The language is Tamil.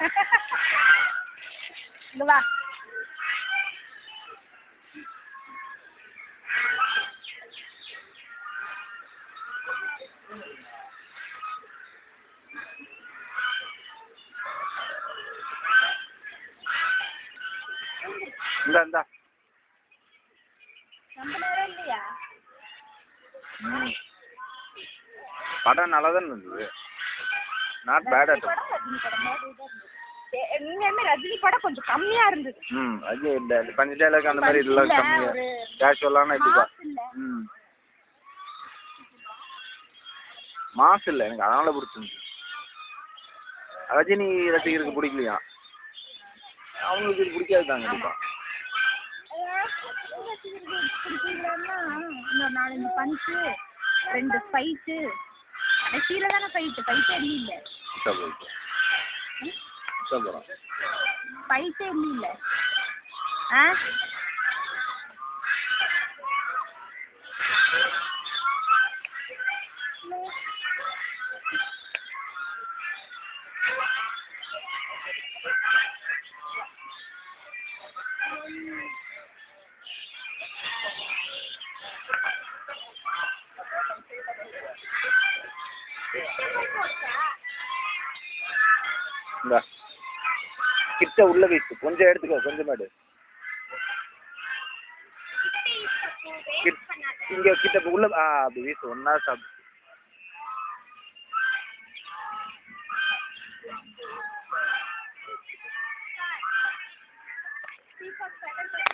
இங்க வா இந்த இந்தா ரொம்ப நேரம் இல்லையா ம் படம் நல்லா தான் இருந்தது நாட் பேட் ரஜினி அட் படம் ரஜினி படம் மாதிரி தான் இருந்தது எ- உண்மையாலுமே ரஜினி படம் கொஞ்சம் கம்மியா இருந்தது ம் அது இந்த பஞ்சு டைலாக் அந்த மாதிரி இதெல்லாம் இல்ல, கம்மியாக ஒரு கேஷுவலான இதுதான் மாஸ் இல்ல ம் மாசு இல்லை எனக்கு அதனால பிடிச்சிருந்துச்சு ரஜினி ரசிகருக்கு பிடிக்கலையா அவங்களுக்கு இது பிடிக்காது தான் கண்டிப்பா பிடிக்கலன்னா இன்னொரு நாலஞ்சு பஞ்சு ரெண்டு ஃபைட்டு கடைசியில தானே ஃபைட்டு ஃபைட்டே இல்ல இஷ்டம் போயிட்டு இஷ்டம் போகிறோம் ஃபைட்டே இல்ல ஆ இந்த கிட்ட உள்ள வீசு கொஞ்சம் எடுத்துக்கோ கொஞ்சம் எடு கிட்- இங்க கிட்ட உள்ள ஆ அப்படி வீசு ஒன்னா சாப்பிடு Thank you.